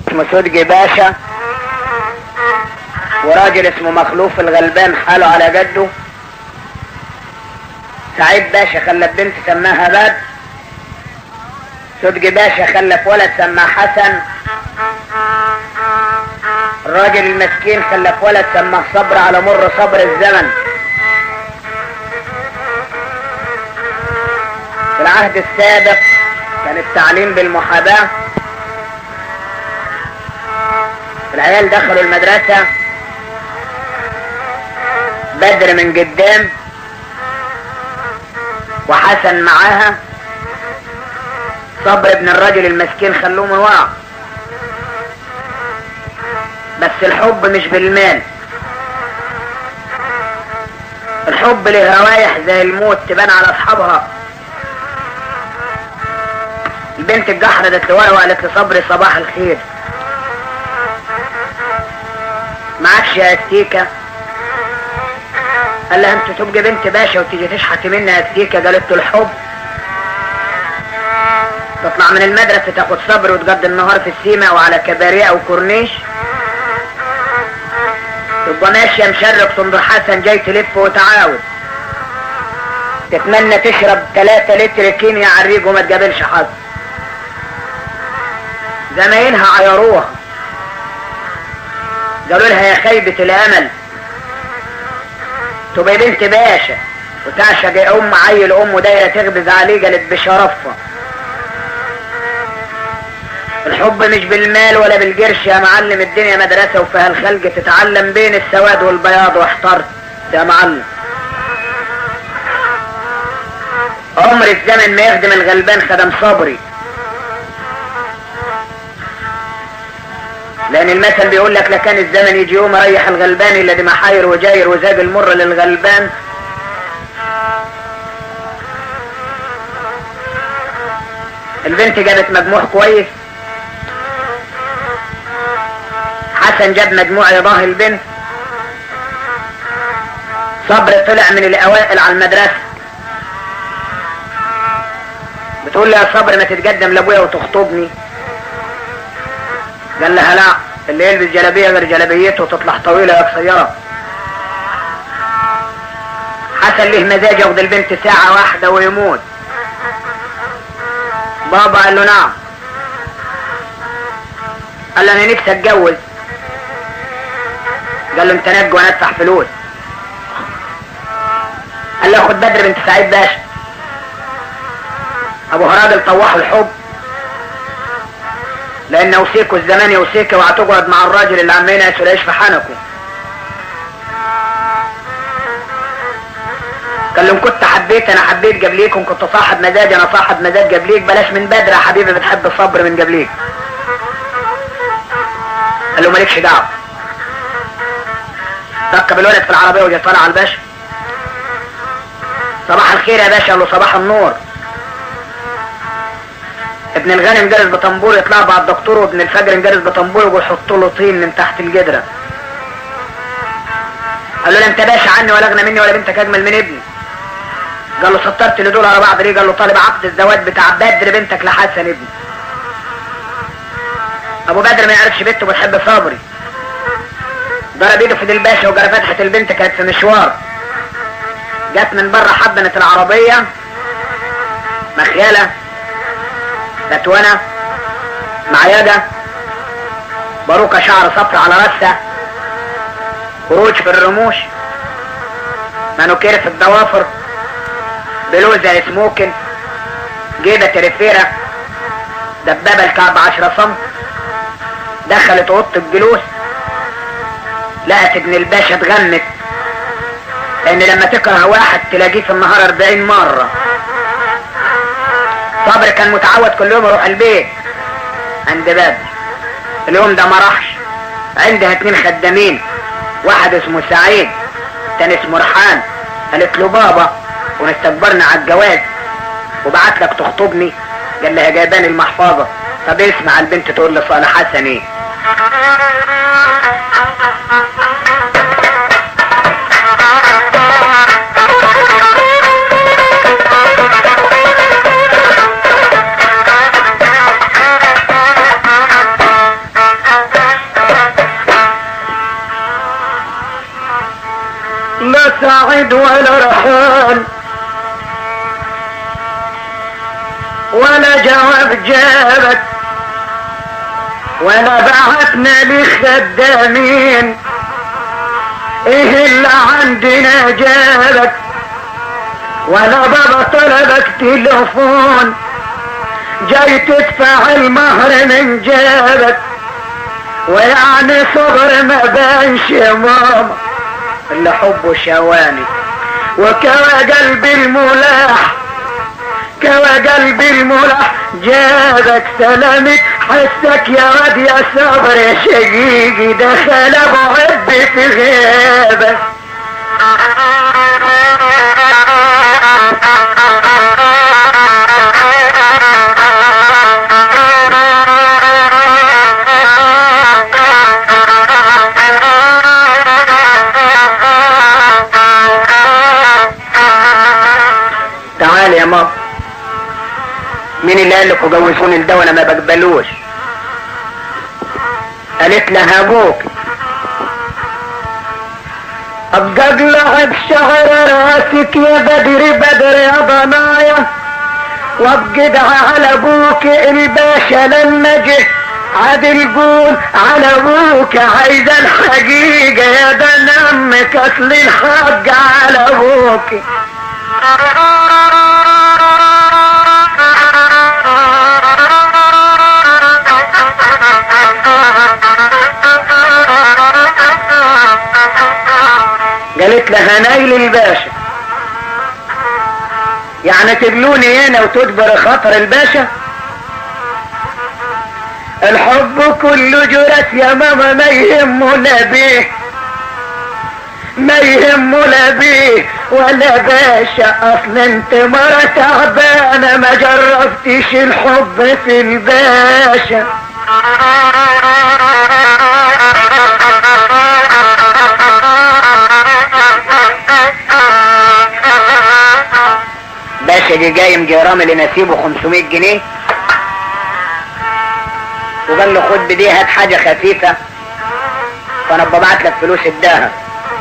اسمه سدجي باشا وراجل اسمه مخلوف الغلبان حاله على جده سعيد باشا خلف بنت سماها باد سدجي باشا خلف ولد سماه حسن الراجل المسكين خلف ولد سماه صبر على مر صبر الزمن في العهد السابق كان التعليم بالمحاباة العيال دخلوا المدرسة بدر من قدام وحسن معاها صبر ابن الرجل المسكين خلوه من ورا بس الحب مش بالمال الحب له روايح زي الموت تبان على اصحابها البنت اتجحردت لورا وقالت لصبري صباح الخير معكش يا استيكة قال لها انت تبقى بنت باشا وتيجي تشحتي مني يا استيكة قالت له الحب تطلع من المدرسة تاخد صبر وتقضي النهار في السيما وعلى كباريه او كورنيش تبقى ماشية مشرق صندوق حسن جاي تلف وتعاود تتمنى تشرب 3 لتر كيميا على الريق وما تقابلش حظ زمايلها عيروها قالوا لها يا خيبة الامل تبقى بنت باشا وتعشق ام عيل امه دايره تغبز عليه قالت بشرفها الحب مش بالمال ولا بالقرش يا معلم الدنيا مدرسة وفيها الخلق تتعلم بين السواد والبياض واحترت يا معلم عمر الزمن ما يخدم الغلبان خدم صبري لان المثل بيقول لك لكان الزمن يجي يوم ريح الغلبان الذي محاير وجاير وزاد المر للغلبان البنت جابت مجموع كويس حسن جاب مجموع يضاهي البنت صبر طلع من الاوائل على المدرسة بتقول لي يا صبر ما تتقدم لابويا وتخطبني قال لها لا اللي يلبس جلابيه غير جلابيته وتطلع طويله يا قصيره حسن له مزاج ياخد البنت ساعه واحده ويموت بابا قال له نعم قال له انا نفسي اتجوز قال له انت نجي وانا ادفع فلوس قال له خد بدر بنت سعيد باشا ابو هرادل طوح الحب لان اوصيكوا الزمان يوصيك وهتقعد مع الراجل اللي عمال ينعس ولا يشفى حنكوا قال لهم كنت حبيت انا حبيت قبليكم كنت صاحب مزاج انا صاحب مزاج قبليك بلاش من بدر يا حبيبي بتحب الصبر من قبليك قال له مالكش دعوه ركب الولد في العربيه وجا طالع على الباشا صباح الخير يا باشا قال له صباح النور ابن الغنم جالس بطنبور يطلع بعد الدكتور وابن الفجر جالس بطنبور يقول حط له طين من تحت الجدره قال له لا انت باشا عني ولا اغنى مني ولا بنتك اجمل من ابني قال له سطرت اللي دول على بعض ليه قال له طالب عقد الزواج بتاع بدر بنتك لحسن ابني ابو بدر ما يعرفش بنته بتحب صبري ضرب ايده في دي الباشا وجرى فتحة البنت كانت في مشوار جت من بره حضنت العربية مخيلة تتونة معيدة باروكة شعر صفر على راسها خروج في الرموش مانوكير في الضوافر بلوزة سموكن جيبة تريفيرة دبابة الكعب عشرة سم دخلت اوضة الجلوس لقت ابن الباشا اتغمت لان لما تكره واحد تلاقيه في النهار اربعين مرة صبر كان متعود كل يوم يروح البيت عند بدر اليوم ده ما راحش عندها اتنين خدامين واحد اسمه سعيد تاني اسمه رحان قالت له بابا ونستكبرنا على الجواز وبعت لك تخطبني قال لها جايباني المحفظة طب اسمع البنت تقول لصالح حسن ايه سعيد ولا رحال ولا جواب جابك ولا بعتنا لخدامين ايه اللي عندنا جابك ولا بابا طلبك تليفون جاي تدفع المهر من جابك ويعني صغر ما بانش يا ماما اللي حبه شواني وكوى قلبي الملاح كوى قلبي الملاح جابك سلامك حسك يا واد يا صبر يا شقيقي دخل ابو عب في غيابك تعال يا ماما مين اللي قال لكم جوزوني ده وانا ما بقبلوش قالت لها ابوك ابقى اقلع بشعر راسك يا بدر بدر يا ضنايا وابقى على ابوك الباشا لما جه عادل قول على ابوك عايز الحقيقة يا ده نمك اصل الحق على ابوك قالت لها نايل الباشا يعني تبلوني هنا وتجبر خاطر الباشا الحب كله جرس يا ماما ما يهمه لا بيه ما يهمه لا بيه ولا باشا اصل انت مرة تعبانة ما جربتش الحب في الباشا باشا جه جاي مجرام اللي نسيبه 500 جنيه وقال له خد بدي هات حاجة خفيفة فانا ببعت لك فلوس اداها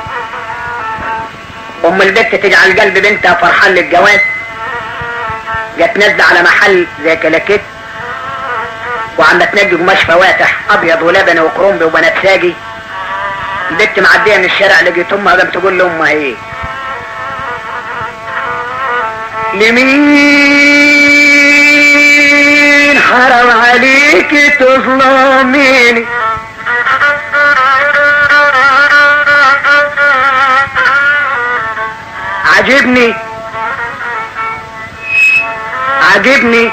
ام البت تجعل قلب بنتها فرحان للجواز جت نازله على محل زي كلاكيت وعم تنجي قماش فواتح ابيض ولبني وكرنبي وبنفساجي البت معديه من الشارع لقيت امها قام تقول لامها ايه لمين حرام عليك تظلميني عجبني عجبني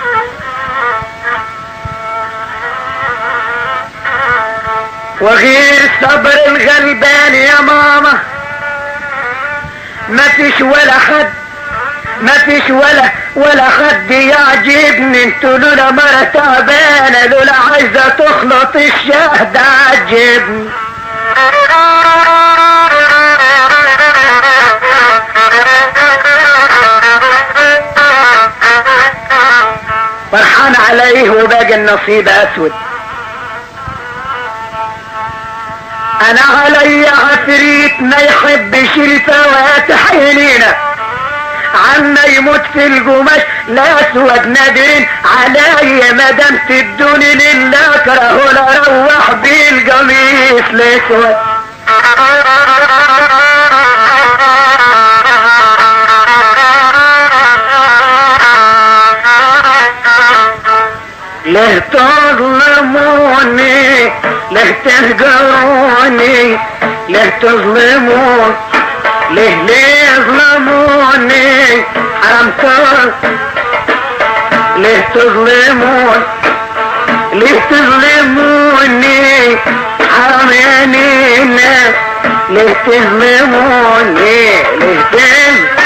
وغير صبر الغلبان يا ماما ما فيش ولا حد ما فيش ولا ولا حد يعجبني انتوا لولا مرة تعبانة لولا عايزة تخلط الشهد عجبني فرحان عليه وباقي النصيب اسود انا علي عفريت ما يحبش الفواتح يلينا عما يموت في القماش لا اسود نادرين علي ما دام تدوني لله اكره لا اروح بالقميص الاسود ليه تظلموني ليه تهجروني ليه تظلمون ليه ليه يظلموني حرام تظلم ليه تظلمون ليه تظلموني حرام يا نينا ليه تظلموني ليه تظلموني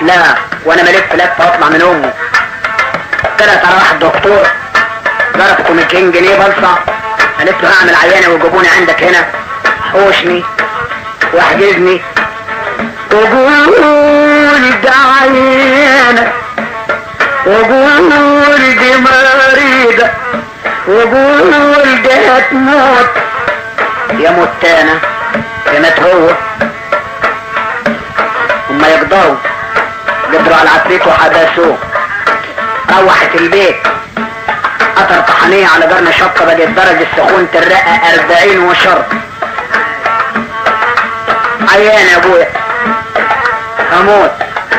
لا وانا ملف لفه واطلع من امه طلعت على واحد دكتور ضربته 200 جنيه بلصه قالت له هعمل عيانه ويجيبوني عندك هنا حوشني واحجزني وقول ده عيانه وقول دي مريضه وقول ده هتموت يا متانه يا مات هو هما يقدروا قدروا على العفريت وحبسوه روحت البيت قطر طحنية على جرن شطة بقت درجة سخونة الرئة أربعين وشر عيان يا ابويا هموت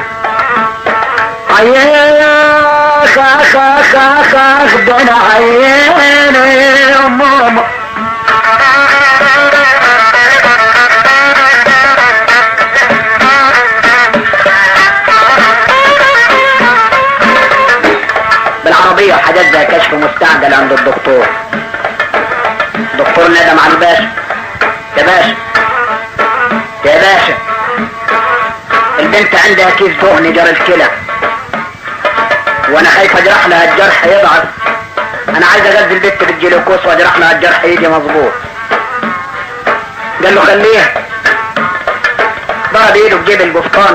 عيان اخ اخ اخ اخ اخ ده انا عيان يا ماما بالعربية وحاجات زي كشف مستعجل عند الدكتور الدكتور ندم على الباشا يا باشا يا باشا البنت عندها كيس دهن جرى الكلى وانا خايف اجرح لها الجرح يضعف انا عايز اغذي البنت بالجلوكوز واجرح لها الجرح يجي مظبوط قال له خليها ضرب ايده بجيب القفطان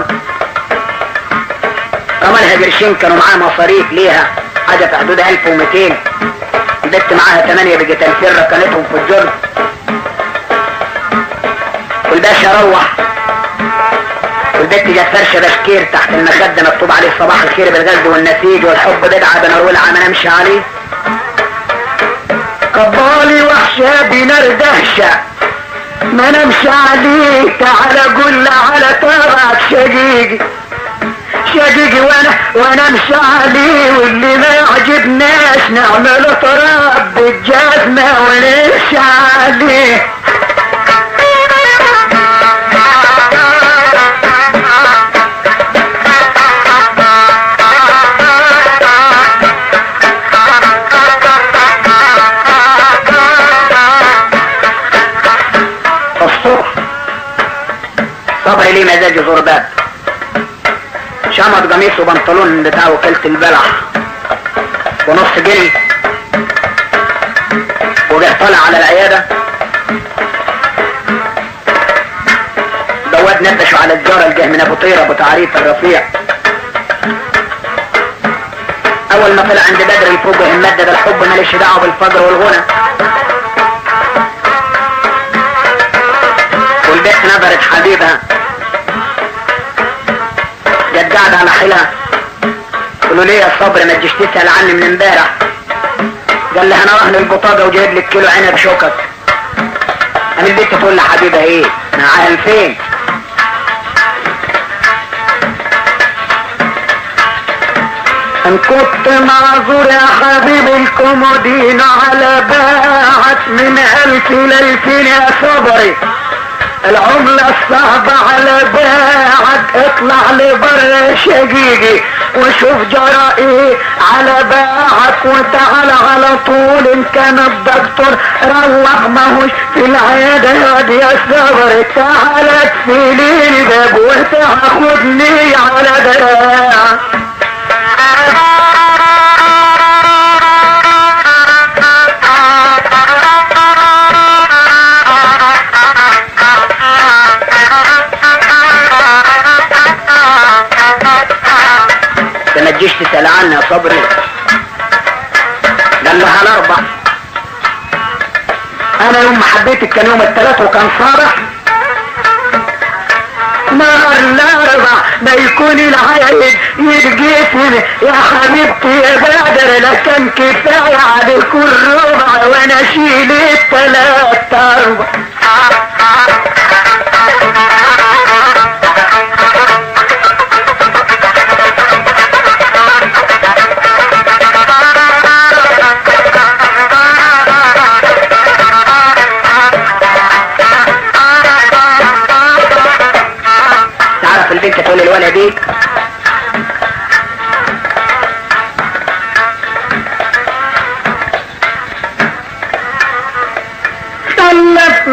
رمالها قرشين كانوا معاه مصاريف ليها حاجة في حدود 1200 البت معاها 8 بقت 2000 ركنتهم في الجرم والباشا روح والبت جت فرشة بشكير تحت المخدة مكتوب عليه صباح الخير بالغزل والنسيج والحب بدعة بنرولعة ما نمشي عليه قبالي وحشة بنار دهشة ما نمشي عليه تعالى قول على طبعك شقيقي شقيقي وانا وانا امشي عليه واللي ما يعجبناش نعمله تراب بالجزمة ونمشي عليه الصبح صبري ليه مزاج زرباب شمط قميص وبنطلون بتاع وكالة البلح ونص جنيه وجه طالع على العيادة دواد نبشوا على الجارة الجه من ابو طيرة ابو تعريف الرفيع اول ما طلع عند بدر الفوق مدد الحب ماليش دعوه بالفجر والغنى والبنت نظرت حبيبها جت قاعدة على حيلها قالوا ليه يا صبر ما تجيش تسأل عني من امبارح قال لها انا راح للبطاقة وجايب لك كيلو عنب شوكك قام البنت تقول لحبيبها ايه معاها فين ان كنت معذور يا حبيبي الكومودين على باعت من الف لالفين يا صبري العملة الصعبة على باعك اطلع لبر شقيقي وشوف جرى ايه على باعك وتعال على طول ان كان الدكتور روح ماهوش في العيادة يا صبر تعال تفيلي الباب وتاخدني على دراعك ده ما تجيش تسأل عني يا صبري قال له هنربع انا يوم ما حبيتك كان يوم الثلاث وكان صابح نهار الاربع ما يكون العيد يلقيتني يا حبيبتي يا بدر لكن كفايه على كل ربع وانا اشيل الثلاث اربع تعرف البنت تقول الولد دي طلت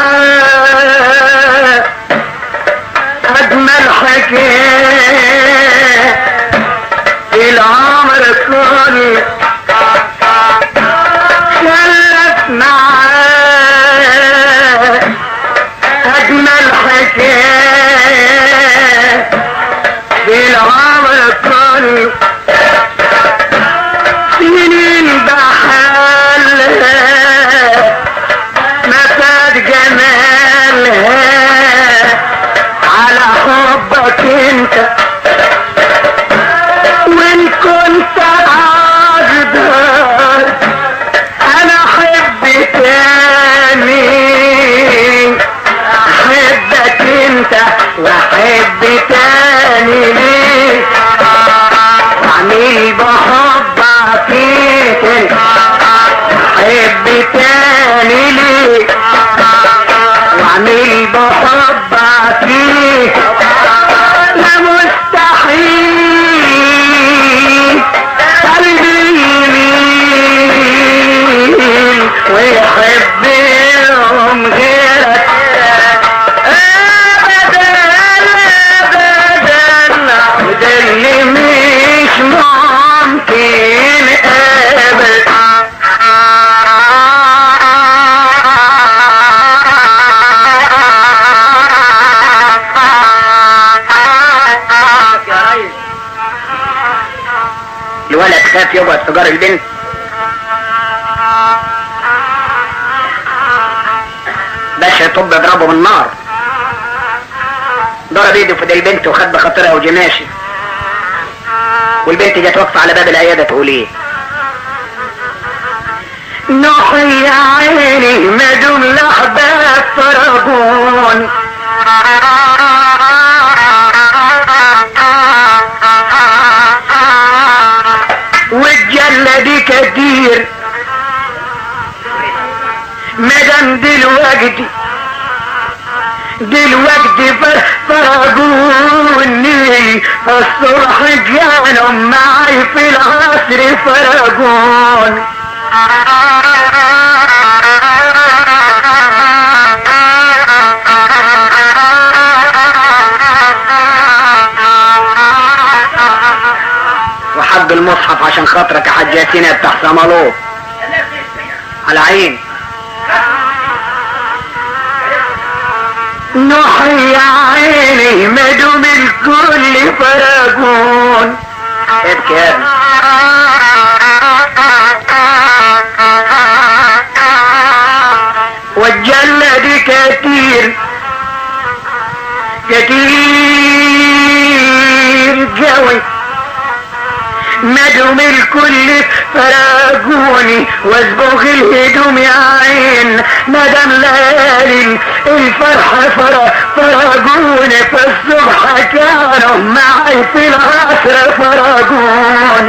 معاه اجمل حكايه العمر كله خلف معاه أجمل حكاية في العمر كله سنين بحالها نفاد جمالها على حبك انت وان كنت عاجبك انا احب تاني احبك انت واحب تاني ليه اعمل بحبك فيك احب تاني ليه واعمل بحبك فيك لا مستحيل قلبي يميل ويحب يوم غيرك ابدا ابدا وده اللي مش ممكن ابدا الولد خاف يقعد في جار البنت باشا يطب يضربه بالنار ضرب ايده في ايد البنت وخد بخاطرها وجي ماشي والبنت جت واقفه على باب العياده تقول ايه نوحي يا عيني ما دام الاحباب فرقون والجلة دي كتير مدام دلوقتي دلوقتي فر- فرقوني الصبح كانوا معي في العصر فرقون وحق المصحف عشان خاطرك يا حاج ياسين يا بتاع سمالوط على عين نوحي يا عيني ما دام الكل فرقون ابكي يا ابني. والجنة دي كتير كتير قوي مدهم الكل فراقوني واصبغ الهدوم يا عين مدام ليالي الفرحة فرا فراقوني فالصبح كانوا معي في العصر فراقوني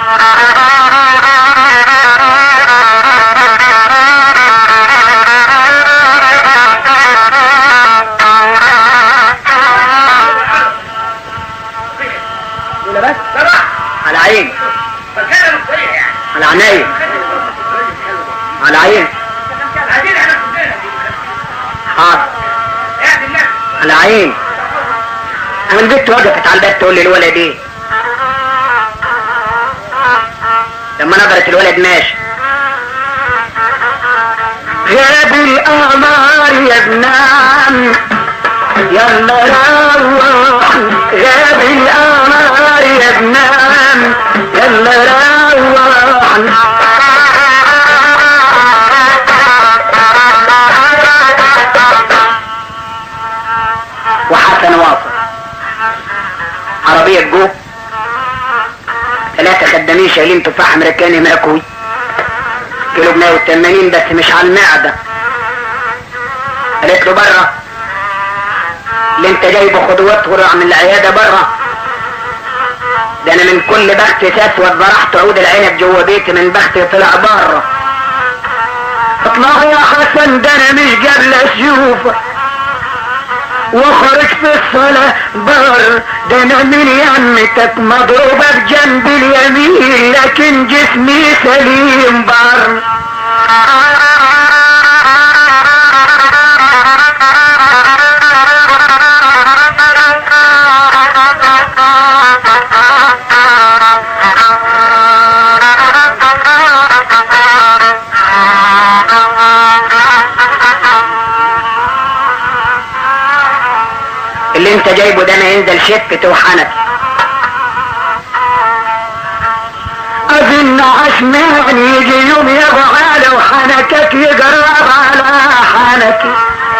بس على عين على عيني على عين حاضر على عين انا البنت وقفت على الباب تقول لي الولد ايه لما نظرت الولد ماشي غاب القمر يا ابن عم يلا روح غاب القمر يا ابن عم يلا روح وحسن واصل عربية جو ثلاثة خدامين شايلين تفاح امريكاني ماكوي كيلو ب 180 بس مش على المعدة قالت له بره اللي انت جايبه خطوات ورع من العيادة بره ده انا من كل بخت اسود برحت عود العنب جوه بيتي من بختي طلع بره اطلع يا حسن ده انا مش قبل اشوفك واخرج في الصلاة بر ده انا من يمتك مضروبة بجنب اليمين لكن جسمي سليم بر انت جايبه ده ما ينزل شفت وحنك اظن عشمان يجي يوم يبعى لو حنكك يقرب على حنكي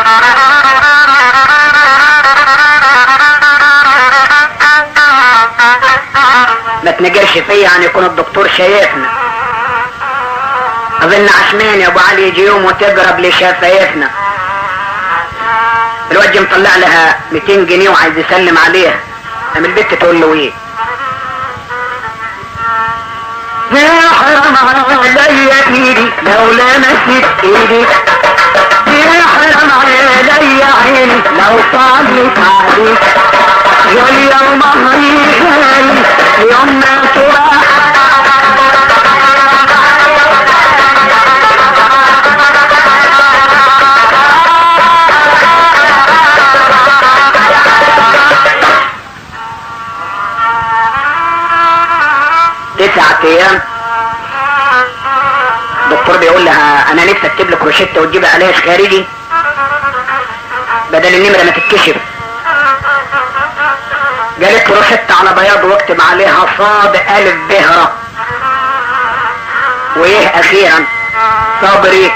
ما تنجرش فيا يعني يكون الدكتور شايفنا اظن عشمان يا ابو علي يجي يوم وتقرب لشفايفنا الواد مطلع لها 200 جنيه وعايز يسلم عليها قام البت تقول له ايه يا حرام علي ايدي لو لمست ايدي يا حرام علي عيني لو صلت عليك يا اليوم مهري غالي يوم ما تروح تسعة ايام الدكتور بيقول لها انا نفسي اكتب لك روشته وتجيب علاج خارجي بدل النمره ما تتكشف قالت له روشته على بياض واكتب عليها صاد الف بهرة وايه اخيرا صبري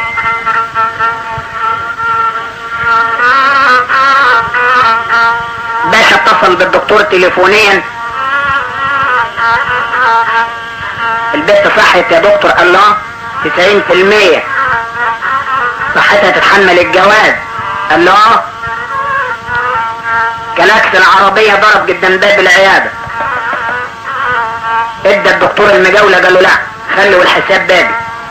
باشا اتصل بالدكتور تليفونيا البنت صحت يا دكتور الله تسعين في المية صحتها تتحمل الجواز الله كلاكس العربية ضرب جدا باب العيادة ادى الدكتور المجاولة قال له لا خلوا الحساب بابي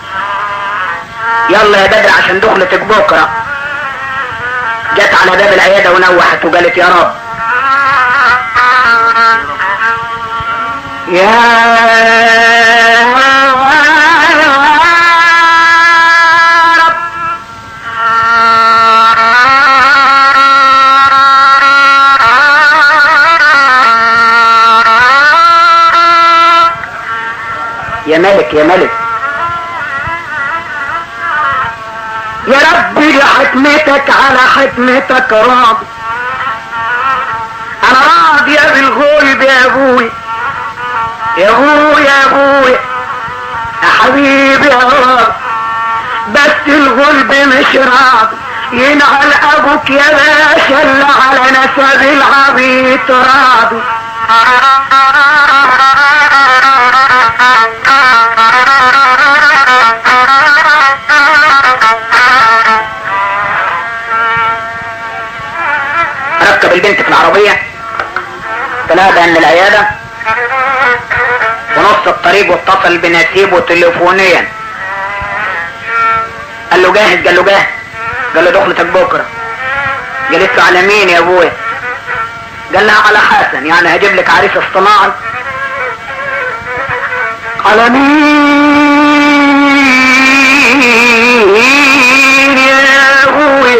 يلا يا بدر عشان دخلتك بكرة جت على باب العيادة ونوحت وقالت يا رب يا رب يا ملك يا ملك يا رب لحكمتك على حكمتك راضي انا راضي بالغلب يا ابوي يا ابوي يا ابوي يا حبيبي يا رب بس الغلب مش راضي ينعل ابوك يا باشا اللي على نسب العبيط راضي ركب البنت في العربية طلع من العيادة ونص الطريق واتصل بنسيبه تليفونيا قال له جاهز قال له جاهز قال له دخلتك بكرة قالت له على مين يا ابويا قال لها على حسن يعني هجيب لك عريس اصطناعي على مين يا ابوي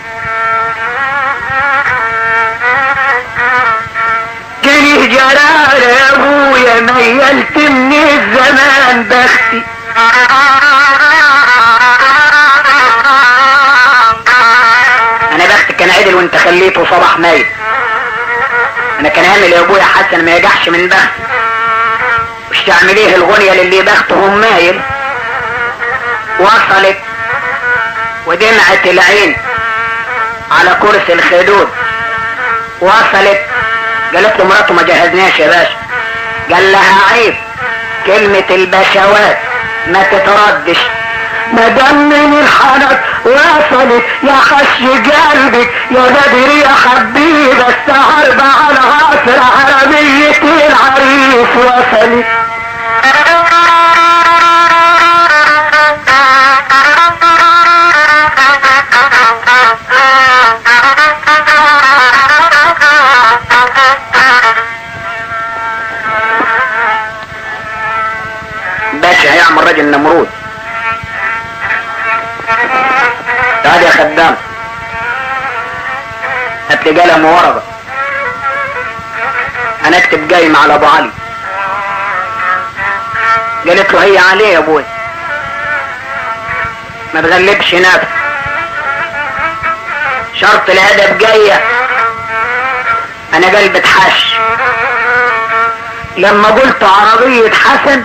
جري جلال يا ابويا ميلت من الزمان بختي انا بختك كان عدل وانت خليته صباح ميت انا كان عامل يا ابويا حسن ما يجحش من بخت مش تعمليه الغنية للي بختهم مايل وصلت ودمعت العين على كرسي الخدود وصلت قالت له مراته ما جهزناش يا باشا قال لها عيب كلمة البشوات ما تتردش ما دام من الحنك وصلت يا خش قلبك يا بدر يا حبيب السهر على عصر عربية العريس وصلت باشا هيعمل راجل نمرود تعال يا خدام هات لي قلم وورقه انا اكتب جاي على ابو علي قالت له هي عليه يا ابوي ما تغلبش نفسك شرط الهدف جايه انا قلبي اتحش لما قلت عربية حسن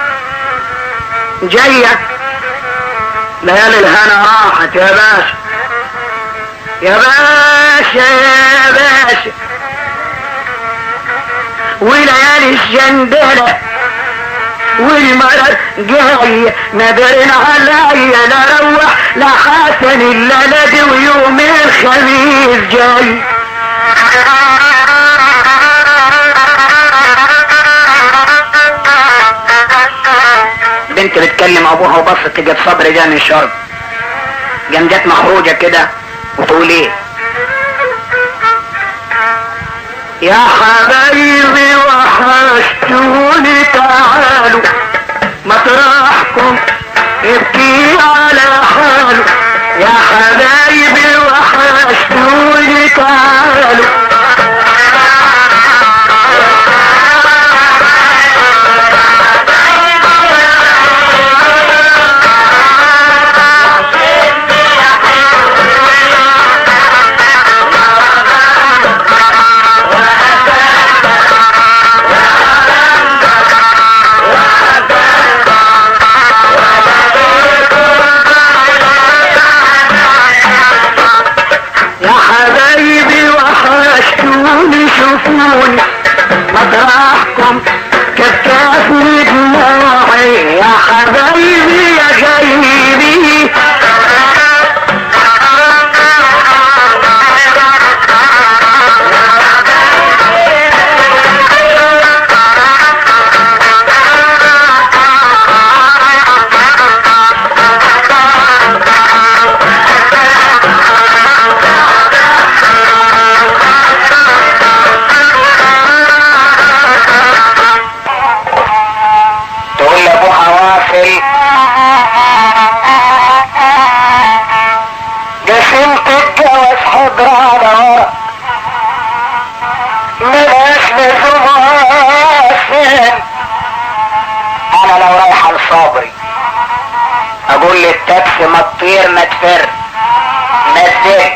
جاية ليالي الهنا راحت يا باشا يا باشا يا باشا وليالي الجندلة والمرض جاي نادرين عليا لا روح لا حسن الا لدي ويوم الخميس جاي بنت بتكلم ابوها وبصت تجد صبر جاني الشرب جام جت مخروجه كده وتقول ايه يا حبايبي وحشتوني تعالوا مطرحكم ابكي على حاله يا حبايبي وحشتوني تعالوا يا حبايبي وحشتوني شوفوني مطرحكم كفاف دموعي يا حبايبي يا جايبي تقول لابوها وافل قسمت الجواز حضر على ورق ملاش لزوم وافل انا لو رايح لصابري اقول للتاكسي ما تطير ما تفر ما تزق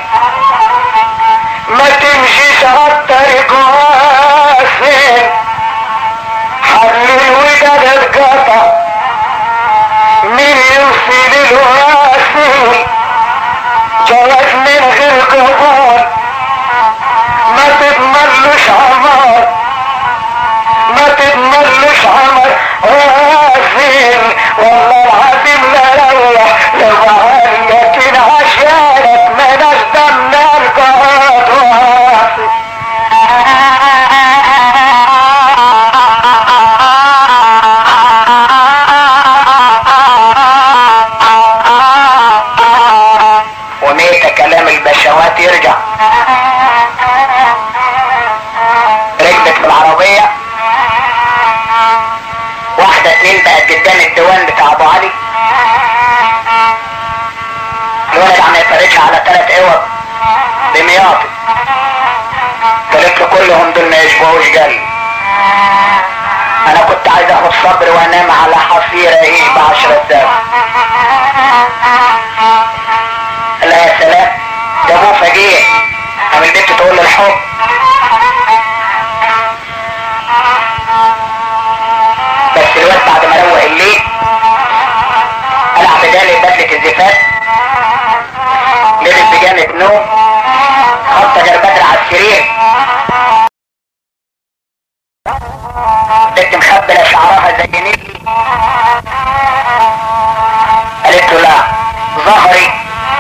ما تمشيش على الطريق وافل حبل الوداد اتقطع مين يوصل الواسل جواز من غير قبول ما تضمنلوش عمر ما تضمنلوش عمر واسل والله العظيم لا روح لو لكن عشانك ما نقدر نرقد واسل وميت كلام البشوات يرجع ركبت في العربية واحدة اتنين بقت قدام الديوان بتاع ابو علي الولد عم يفرجها على ثلاث اوض دمياطي قالت له كلهم دول ما يشبهوش قلبي انا كنت عايز اخد صبر وانام على حصيرة ايش بعشرة سنة قال لها يا سلام ده ابوه فجيه قام البنت تقول له الحب بس الواد بعد ما روق الليل قلع بدالة بدلة الزفاف لبس بجامة نوم حط جربات على السرير بنت مخبلة شعرها زي نيلي قالت له لا ظهري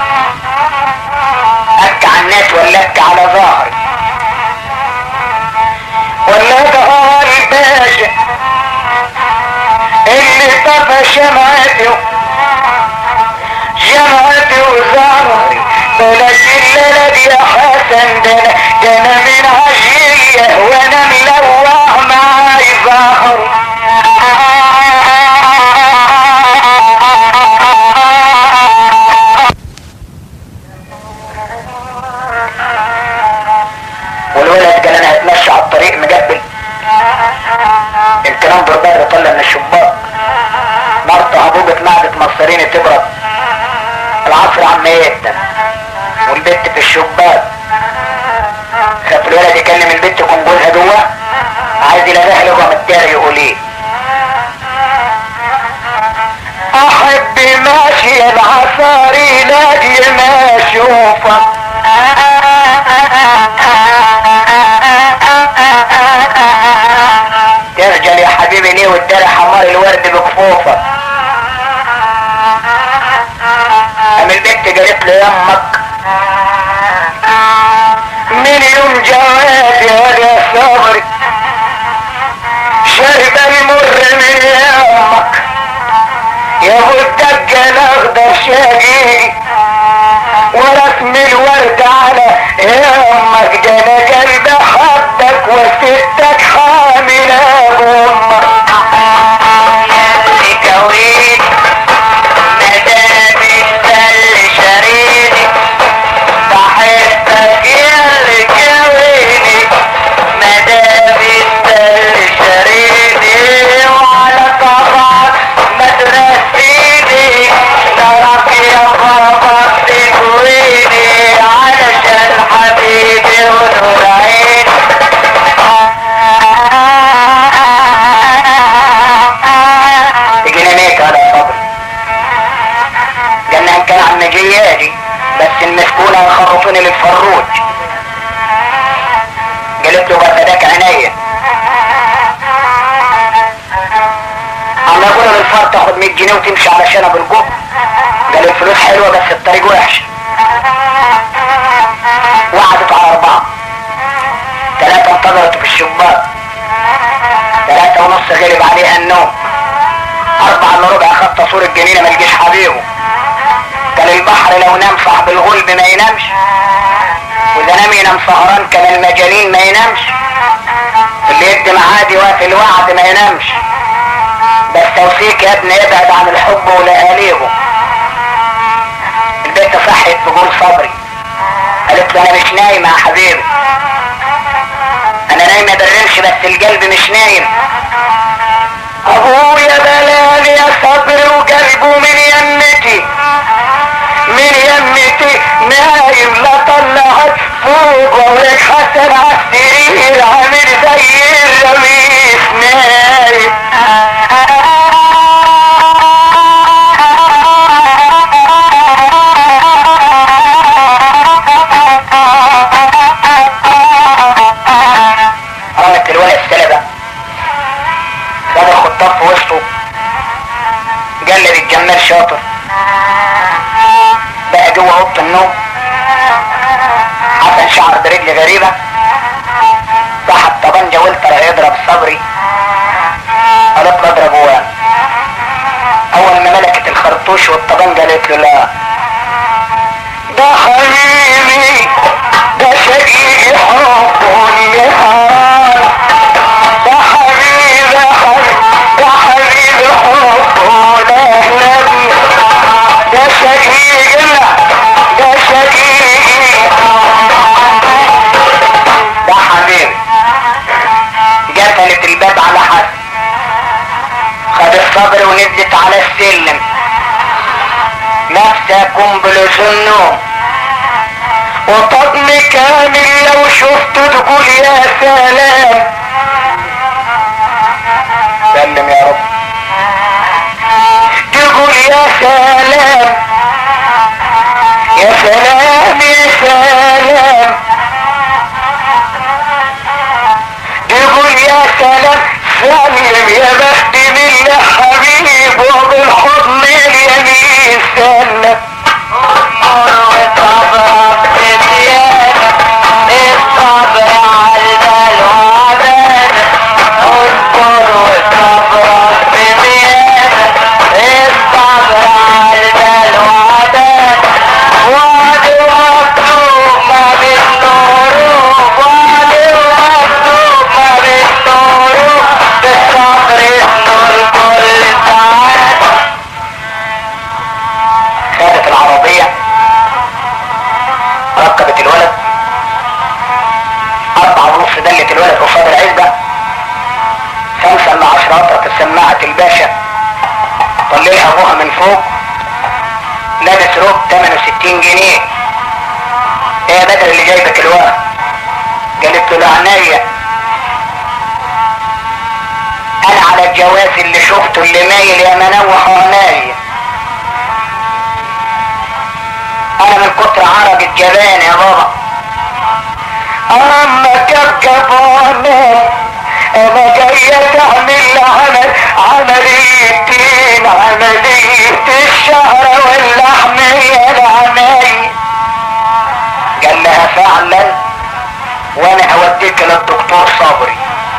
أبكى على الناس ولا أبكى على ظهري ولا ظهر الباشا اللي طفى شمعته شمعته وظهري بلاش الليلة دي يا حسن ده أنا ده أنا من عشية وأنا ملوع معاي ظهري والولد قال انا هتمشى على الطريق مجبل يمكن انظر بدر طلع من الشباك مرت هبوبة معدة مصرين تبرد العصر عم يهدى والبت في الشباك خاف الولد الولد يكلم البنت يكون جوزها جوه عايز يلاقيها لغه من الدار يقول ايه احب ماشي العصاري لاجي ما اشوفك ترجل يا حبيبي ليه والدار حمار الورد بكفوفك قام البنت قالت له يمك من يوم جوازي يا صبري شرب المر من يمك يا ابو الدجال اخضر شقيقي ورسم الورد على يمك ده انا قلبي حبك وستك حاملة بامك اللي كويت مدام السل شريدي بحبك يا اللي كويني مدام السل شريدي وعلى طبعك ما ترسيني نراك يا بابا تكويني علشان حبيبي ونور عيني تجينا ميت هذا صبر قالنا ان كان عم جيادي بس المسكونة يخرطوني للفروج قالت له بفداك عينيا عم يقول للفار تاخد 100 جنيه وتمشي علشان ابو الجو قال الفلوس حلوة بس الطريق وحش وقعدت على اربعة ثلاثة انتظرت في الشباك ثلاثة ونص غلب عليها النوم أربعة إلا ربع خد تصوير الجنينة ما لقيش حبيبه كان البحر لو نام صاحب الغلب ما ينامش وإذا نام ينام سهران كان المجانين ما ينامش اللي يدي معادي وقت الوعد ما ينامش بس توفيق يا ابني ابعد عن الحب ولأهاليبه البنت صحت تقول صبري قالت له انا مش نايمة يا حبيبي انا نايمة بالرمش بس القلب مش نايم ابويا بلال يا صبر وقلبه من يمتي من يمتي نايم لا طلعت فوق وولك حسن عالسرير عامل زي الرميس نايم رمت الولد السلبة خد الخطاف في وسطه قلب الجمال شاطر بقى جوه اوضه النوم حسن شعر برجل غريبة سحب طبنجة والتر يضرب صبري قالت له اضرب هو اول ما ملكت الخرطوش والطبنجة قالت له لا ده حبيبي ده شقيقي حبه اللي حال ده حبيبي ده حبيبي ده حبيبي حبه لأهلبي ده شقيقي لا ده شقيقي ده حبيبي قفلت الباب على حد خد الصبر ونزلت على السلم نفسها كومبلس النوم وطقم كامل لو شفته تقول يا سلام سلم يا رب تقول يا سلام يا سلام يا سلام تقول يا سلام سلم يا بخت من حبيب وبالحضن اليمين سلم خدت العربية ركبت الولد أربعة ونص دلت الولد قصاد العزبة خمسة إلا عشرة قطرة السماعة الباشا طللها أبوها من فوق لابس روب 68 جنيه ايه يا بدر اللي جايبك الورق قالت له عينيا انا على الجواز اللي شفته اللي مايل يا منوح وعناية انا من كتر عرج الجبان يا بابا اما كبكب وعناية انا جاية تعمل عمل عمليتين عملية الشعر واللحمية العناية قال لها فعلا وانا هوديك للدكتور صبري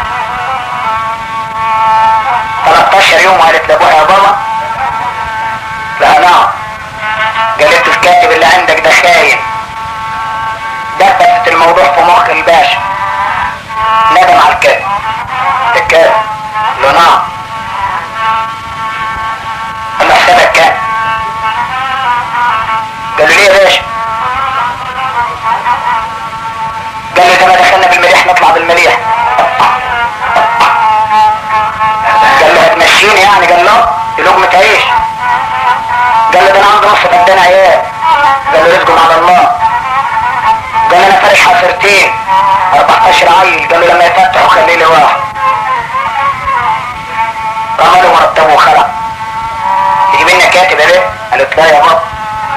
13 يوم قالت لابوها يا بابا لا نعم قالت له الكاتب اللي عندك ده خاين دبست الموضوع في مخ الباشا ندم على الكاتب الكاتب له نعم قال له حسابك كام قال له ليه يا باشا قال له ده ما دخلنا بالمليح نطلع بالمليح قال له هتمشيني يعني قال له دي لقمة عيش قال له ده انا عندي نص فدان عيال قال له رزقهم على الله قال له انا فارش حصرتين 14 عيل قال له لما يفتحوا خليه لي واحد رمى له مرتبه وخلع يجيب لنا كاتب يا بيه قالت لا يا بابا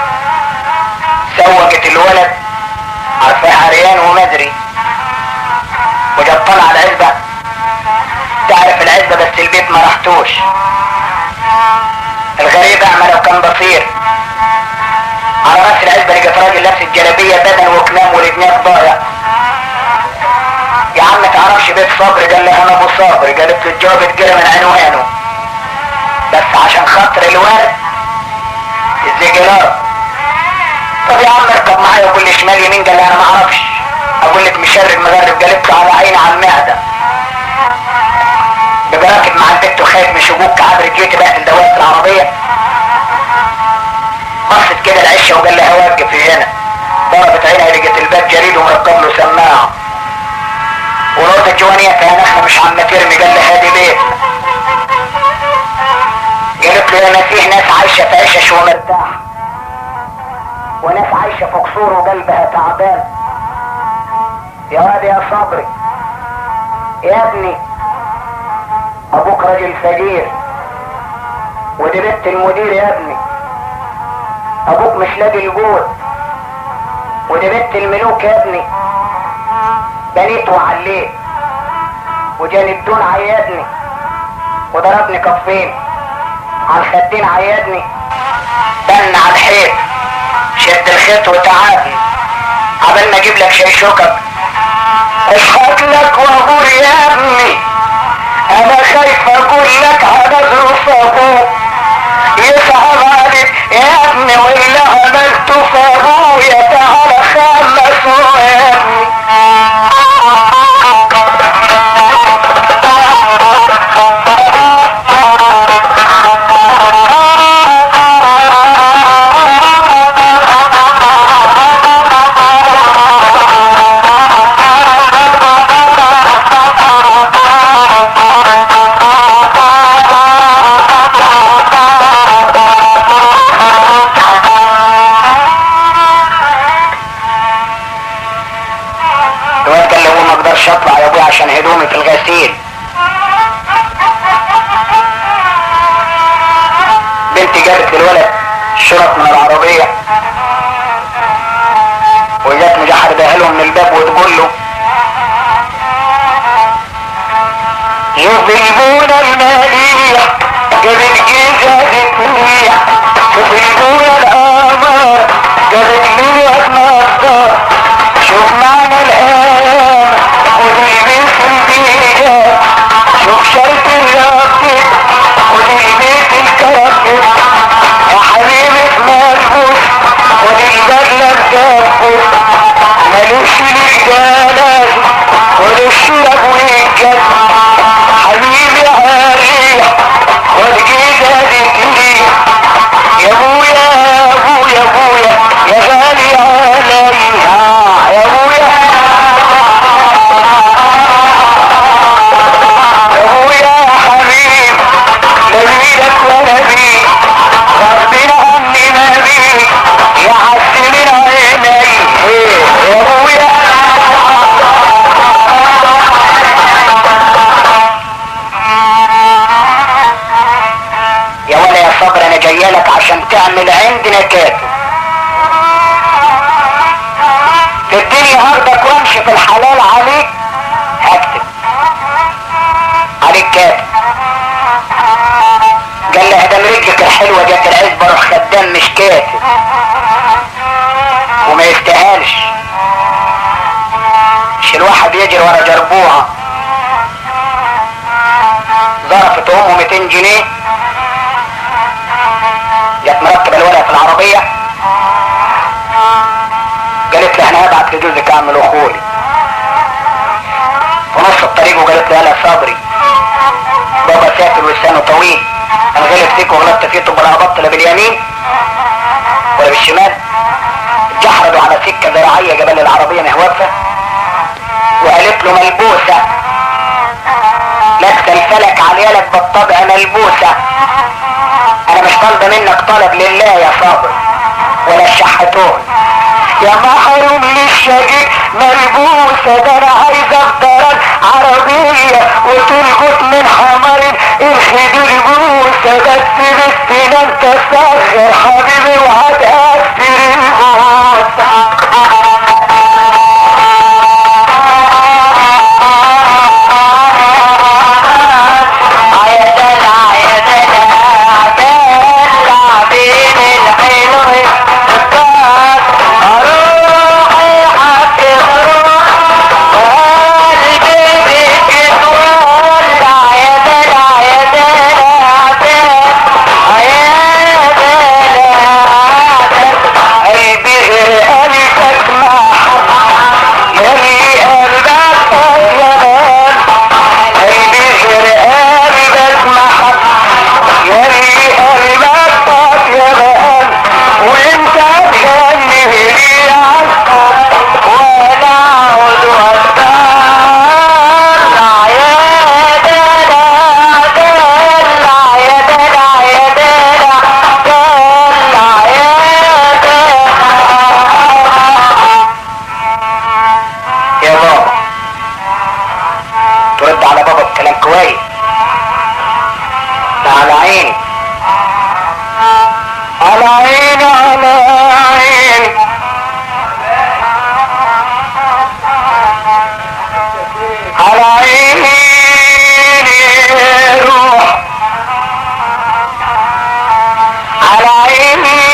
سوقت الولد عارفاه عريان ومدري وجاب طلع العزبة تعرف العزبة بس البيت ما رحتوش الغريب اعمى لو كان بصير على راس العزبة لقيت راجل لابس الجلابية بدن وكلام والاتنين ضايع يا عم تعرفش بيت صبري قال لها انا ابو صبري قالت له الجواب اتجرى من عنوانه بس عشان خاطر الورد الزجلات طب يا عم اركب معايا وقول لي شمال يمين قال لي انا ما اعرفش اقول لك مشرب مغرب قالت له على عيني على المعده بقى راكب مع البت وخايف من شبوك عبر جيت بقى دواسة العربية بصت كده العشة وقال لها وقف هنا ضربت عينها لقيت الباب جريد ومركب له سماعة ولقيت الجوانية كان احنا مش عم ترمي قال لها هادي بيت قالت له يا مسيح ناس عايشة في عشش ومرتاحة وناس عايشة في قصور وقلبها تعبان يا واد يا صبري يا ابني ابوك راجل فقير ودي بنت المدير يا ابني ابوك مش لاقي الجود ودي بنت الملوك يا ابني بنيت وعليت وجاني الدون عيادني وضربني كفين على الخدين عيادني بن على الحيط شد الخيط وتعبني عبال ما اجيب لك شيشوكك اشهد لك واقول يا ابني انا خايف اقول لك على ظروف ابوك يصعب عليك يا ابني واللي عملته في ابويا تعالى خلصه يا ابني الواد قال له ما اقدرش اطلع يا ابويا عشان هدومي في الغسيل بنتي جابت للولد شرط من العربية وجات مجحدة له من الباب وتقول له يضربون المالية قبل جزازة مية يضربون الآمار قبل مية مصدر شوف معنى الآن خذ البيت البيجة شوف شرط الرابط خذ البيت الكركب يا حبيبي ملبوس خذ البدلة الكبس ملوش للجلال خذ الشرب والجد حبيبي عارف خذ جزازتي يا ابويا يا ابويا يا ابويا يا غالي عليها يا ابويا يا ابويا يا حبيب نبيلك ونبي ربنا عني نبي يا عز من عيني يا ابويا انا جايه لك عشان تعمل عندنا كاتب تديني هاخدك وامشي في الحلال عليك هكتب عليك كاتب قال لي ادم رجلك الحلوه جت العزبه روح خدام مش كاتب وما يستاهلش مش الواحد يجري ورا جربوعه ظرفت امه 200 جنيه جت مركبه الولد في العربيه قالت لي انا هبعت لجوزك اعمل اخوي في نص الطريق وقالت لي انا صبري بابا سافر ولسانه طويل انا غلط فيك وغلطت فيه تبقى لا هبطل باليمين ولا بالشمال جحردوا على سكه زراعيه جبل العربيه مهوفه وقالت له ملبوسه لابسه الفلك عليالك بالطبع ملبوسه انا مش طالبه منك طلب لله يا صابر ولا الشحتون يا محروم للشقيق ملبوسة ده انا عايز افضل عربية وتلقط من حمر الخدود بوسة بس بالسنان تسخر حبيبي وهتأثر البوسة يا دلع يا دلع دلع بين الحلو الطاق روحي حتى قلبي بك تولع يا دلع يا دلع دلع يا دلع قلبي غير قلبك محب يلي قلبك طيبان قلبي غير قلبك محب يلي قلبك طيبان وانت تغني لي عالقلب وانا اعود واتدلع يا دلع دلع يا دلع يا دلع دلع يا دلع يا بابا ترد على بابا بكلام كويس ده على عيني على عيني على عيني على عيني روح على عيني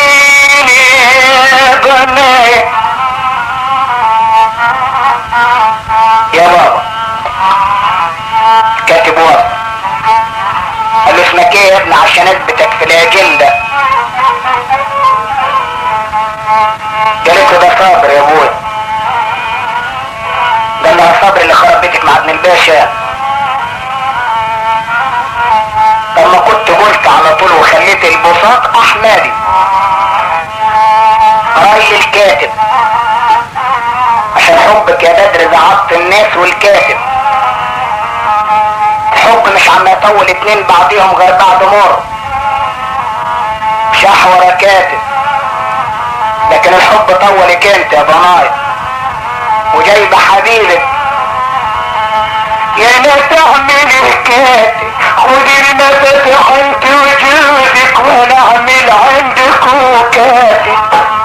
بني يا بابا كاتب ورق قال له اسمك ايه يا ابني عشان اثبتك في الاجنده قالت له ده صابر يا ابوي قال لها صابر اللي خرب بيتك مع ابن الباشا طب ما كنت قلت على طول وخليت البساط احمدي راي الكاتب عشان حبك يا بدر زعطت الناس والكاتب الحب مش عم يطول اتنين بعضيهم غير بعد مر شح ورا كاتب لكن الحب طولك انت يا ضنايا وجايبه حبيبك يا لا تعمل الكاتب خدي المفاتيح انت وجودك وانا اعمل عندك وكاتب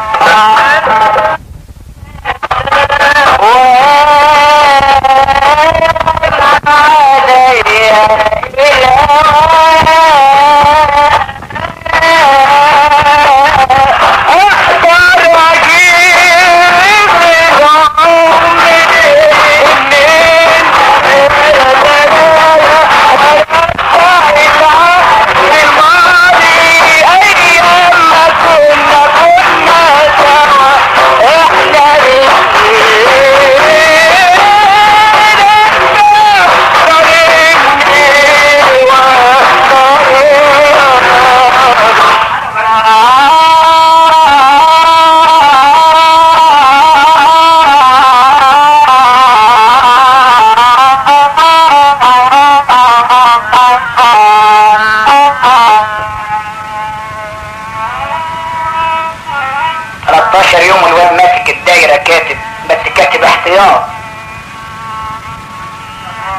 يوم الواد ماسك الدايرة كاتب بس كاتب احتياط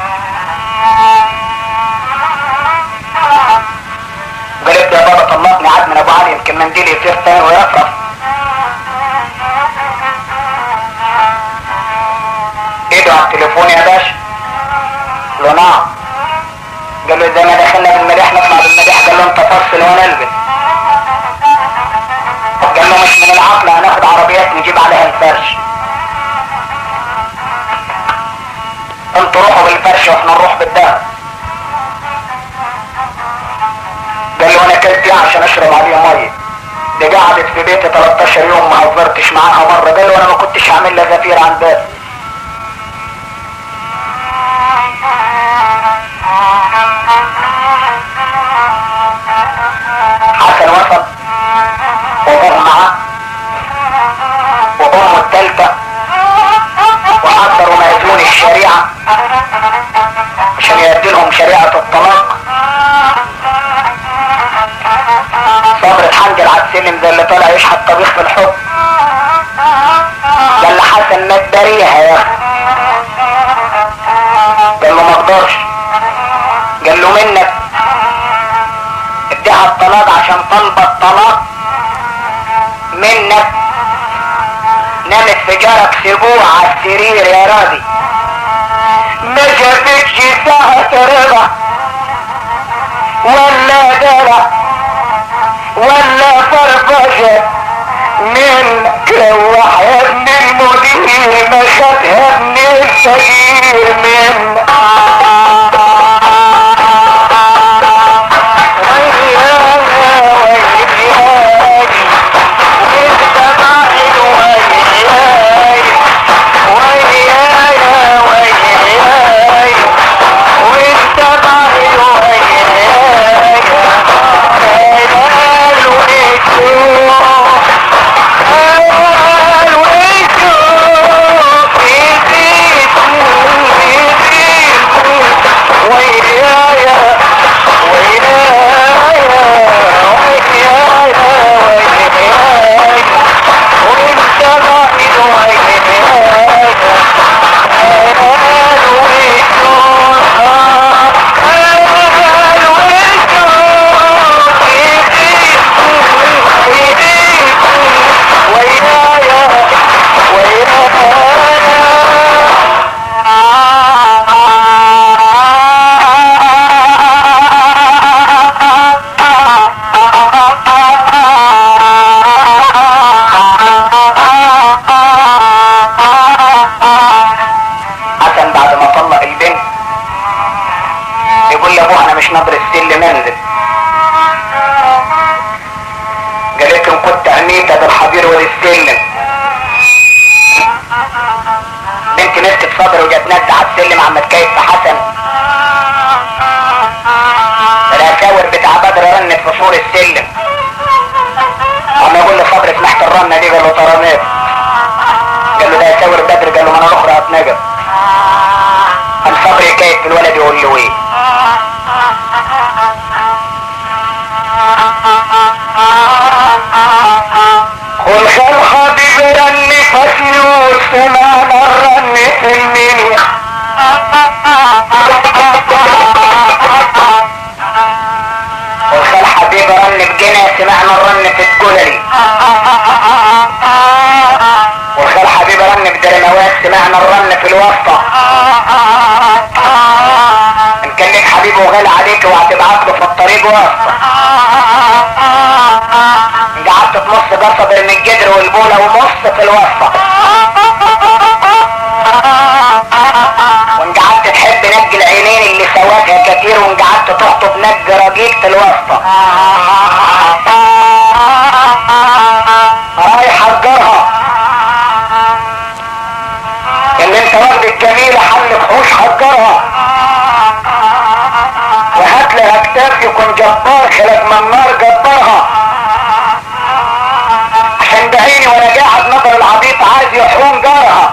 قالت يا بابا طلقني ميعاد من ابو علي يمكن منديل يطير تاني ويرفرف ايده على التليفون يا باشا قال له نعم قال له زي ما دخلنا بالمديح نطلع بالمديح قال له انت فصل وانا البس قال له مش من العقل هناخد عربيات نجيب عليها الفرش انتوا روحوا بالفرش واحنا نروح بالدهب قال له انا كلت ايه عشان اشرب عليه ميه دي قعدت في بيتي 13 يوم ما هزرتش معاها مره قال له انا ما كنتش هعمل لها زفير عن باب حسن وصل وضم معاه وامه التالتة وحضروا مأذون الشريعة عشان يديلهم شريعة الطلاق صبر اتحنجل على السلم زي اللي طالع يشحت طبيخ في الحب قال لحسن ما تداريها يا اخي قال له ما اقدرش قال له منك اديها الطلاق عشان طلب الطلاق منك نامت في جارك سبوع على السرير يا راضي ما جابتش ساعة رضا ولا دلع ولا فرفشة من روح يا ابن المدير ما خدها ابن الفقير من حسن بعد ما طلق البنت يقول لابوها انا مش ناظر السلم انزل قالت له كنت عميت ده الحضير والسلم بنت مسكت صدر وجت نازله على السلم عم تكيف في حسن الاساور بتاع بدر رنت في سور السلم عم يقول له صبر سمحت الرنه دي قال له ترى قال له ده اساور بدر قال له ما انا الاخرى هتنجم قام صبري كيف الولد يقول له ايه قل خل حبيب رن فسيوس سمعنا الرن في المنيا قل خل حبيب رن بجنة سمعنا الرن في الجلري والخال حبيب رن بدرموات سمعنا الرن في الوسطى ان كان لك حبيب وغالي عليك وهتبعت له في الطريق واسطة ان قعدت في نص جسد من الجدر والبولة ونص في الوسطى وان قعدت تحب نج العينين اللي سواتها كتير وان قعدت تخطب نج رجيجة الوسطى رايح اجرها ان انت ورد الجميلة حل فحوش حجرها وهات لها كتاب يكون جبار خلق من نار جبارها عشان بعيني وانا قاعد نظر العبيط عايز يحوم جارها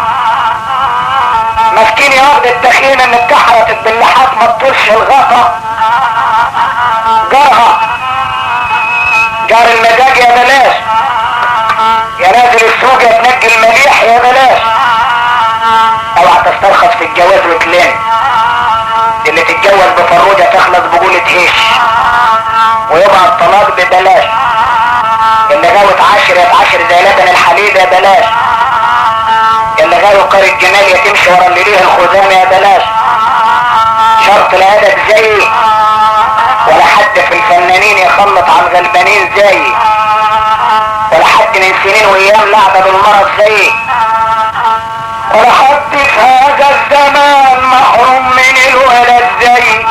مسكين يا ارض التخينة ان اتكحرت باللحاف ما تطولش الغطا جارها جار المزاج يا بلاش يا نازل السوق يا تنجي المليح يا بلاش اوعى تسترخص في الجواز وتلم اللي تتجوز بفروجة تخلص بقولة هش ويبقى الطلاق ببلاش اللي غاوي تعاشر يتعاشر زي لبن الحليب يا بلاش اللي غاوي قري الجمال يتمشي ورا اللي ليه الخزام يا بلاش شرط الادب زيي ولا حد في الفنانين يخلط عن غلبانين زيي ولا حد من سنين وايام لعبه بالمرض زيي ولا حد في هذا الزمان محروم من الولد زيي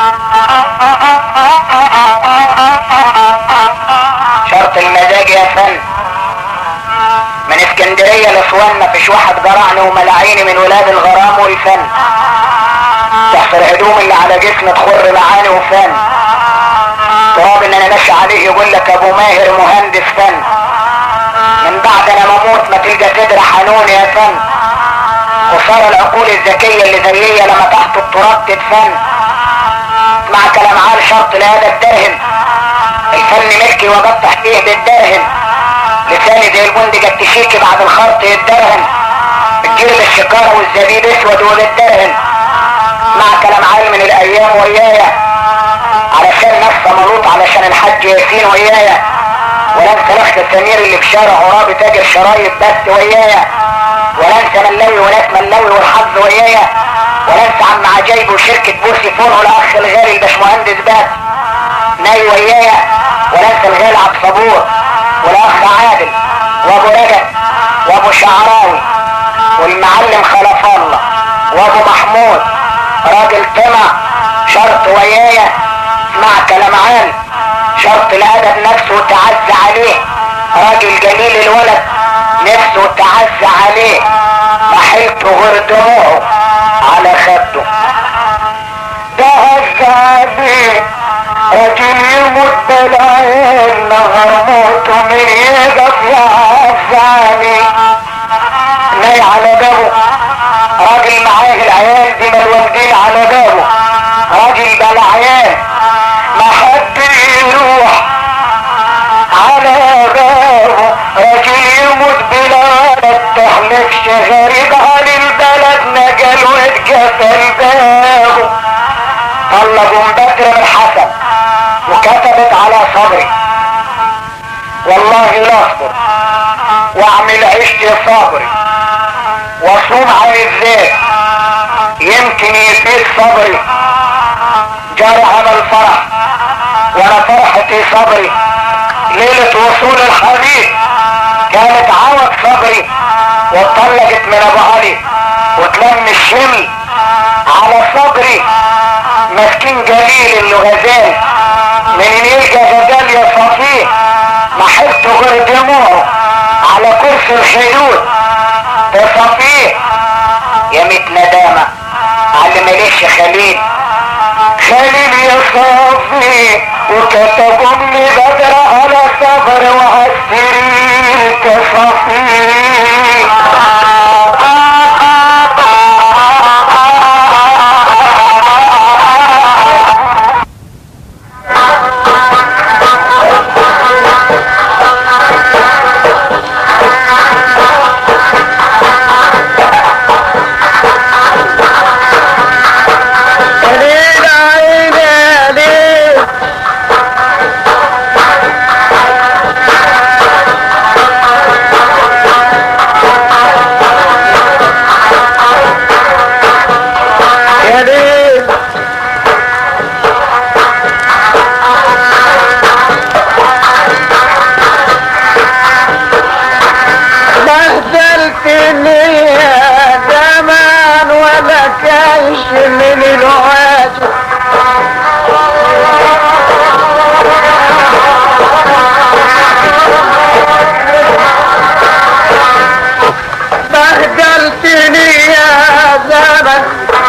شرط المزاج يا فن من اسكندرية لاسوان مفيش واحد جرعني وملاعيني من ولاد الغرام والفن تحت الهدوم اللي على جسمي تخر معاني وفن تراب ان انا ماشي عليه يقول لك ابو ماهر مهندس فن من بعد انا مموت ما تلقى صدر حنون يا فن خسارة العقول الذكية اللي زيي لما تحت التراب تتفن مع كلام عال شرط الادب درهم الفن ملكي وقد تحتيه بالدرهم لساني زي البندق التشيكي بعد الخرط يتدرهم الجيل الشكارة والزبيب اسود وبالدرهم مع كلام عال من الايام ويايا علشان نفس ملوط علشان الحج ياسين ويايا ولا انسى الاخ السمير اللي في شارع عرابي تاجر شرايط بس ويايا ولا انسى ملاوي وناس ملاوي والحظ ويايا ولا انسى عم عجايب وشركة بوسي فون والاخ الغالي الباشمهندس بس ناي ويايا ولا انسى الغالي عبد صبور والاخ عادل وابو رجب وابو شعراوي والمعلم خلف الله وابو محمود راجل طمع شرط ويايا اسمع كلام عال شرط الادب نفسه تعز عليه راجل جليل الولد نفسه تعز عليه محلته غير دموعه على خده ده الزعبي راجل يموت بالعين نهر موته من يقف يعزاني ناي على بابه راجل معاه العيال دي مالوالدين على بابه راجل بالعيال ما حد يروح على بابه راجل يموت بلاد تحلفش غريب عن البلد نجل واتقفل بابه طلبوا من بدر من حسن وكتبت على صبري والله لا اصبر واعمل عشت صبري واصوم عن الذات يمكن يفيد صبري جاري عمل فرح وانا فرحتي صبري ليلة وصول الحبيب كانت عوض صبري واتطلقت من ابو علي وتلم الشمل على صبري مسكين جليل اللي غزال من يلقى غزال يصفيه محبته غير دموعه على كرسي الخيول تصفيه يا ميت ندامة على ماليش خليل خليل يصفي وكتبهم لي بدر على صبر وعلى السرير تصفي ليل عيني ليل يا ليل بهدلتني يا زمان ولا كانش من الواجب بهدلتني يا زمان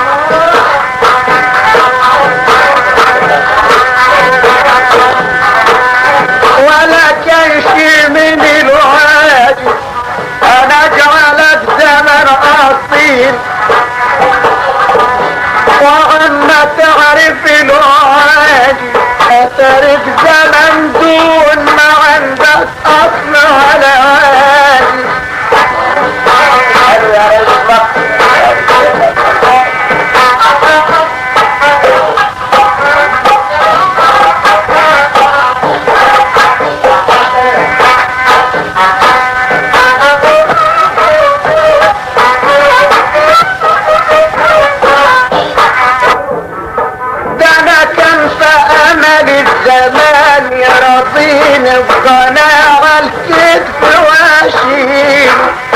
ولا كانش من الواجب انا جعلت زمن اصيل وعما تعرف راضين بقناع الكتف واشيل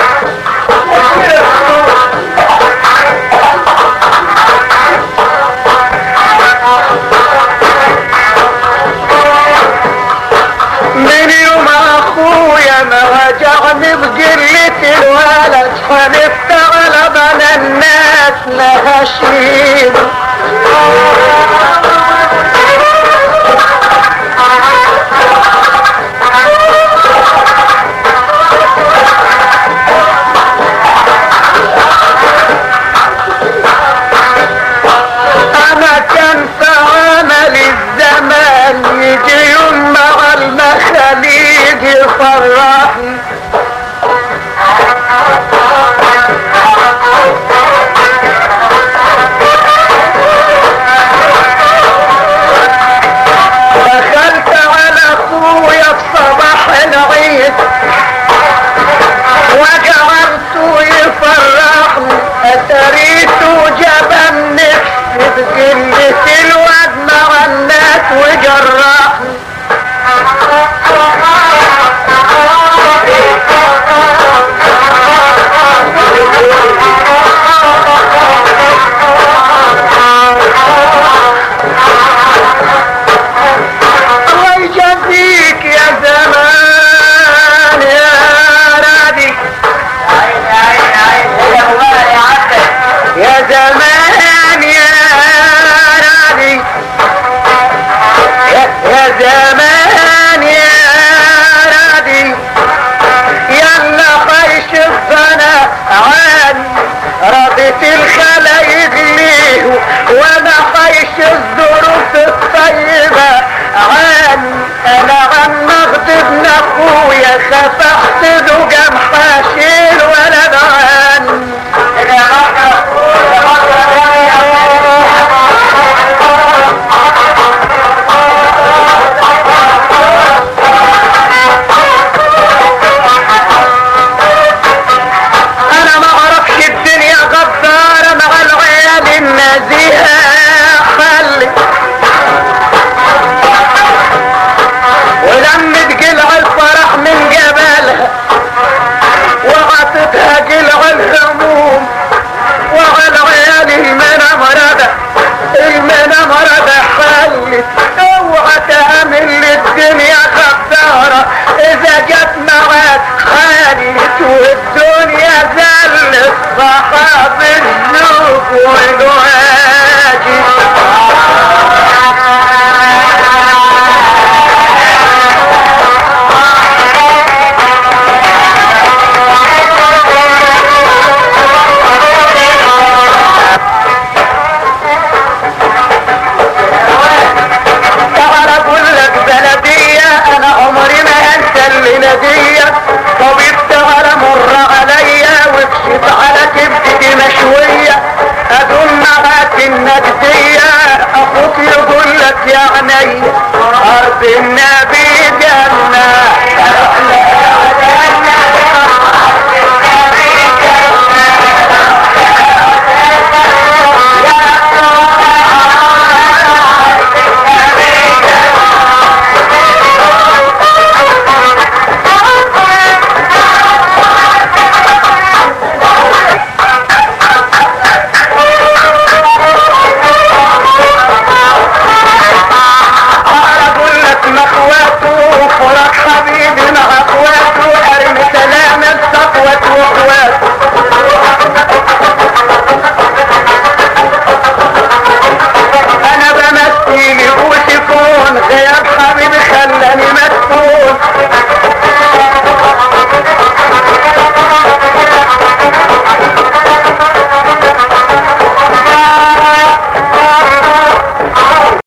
من يوم اخويا ما وجعني بقلة الولد فنفتغل بنا الناس لها شيل انا كان في عمل الزمان يجي يوم مع المخاليق يفرحني دخلت على اخويا في صباح العيد وجعلته يفرحني اتريته جبن نفسي بقلة الواد مع الناس وجرحني الله يجازيك يا زمان يا نادي يا زمان يا نادي يا, يا زمان يا نادي يلا خيش الظنا عن رضيت الخلايق ليه وانا خيش الظروف الطيبة عن انا عم اغضب اخويا خاف احسده قام حاشيل ولد عن انا ما اعرفش الدنيا غدارة مع العيال النزيهة خلي ولما تقلع الفرح من جبالها وعطتها قلع الهموم وعلى عيال المنى مرضى المنى مرضى خلت اوعى تأمن للدنيا غدارة اذا جت معاك خلت والدنيا زلت صحاب الزوج والواجب تعال اقول لك بلدية انا عمري ما انسى الميلادية طبيب تعال مر عليا واكشف على كبدتي مشوية ادوم معاك النجدية اخوك يقول لك يا عيني ارض الناس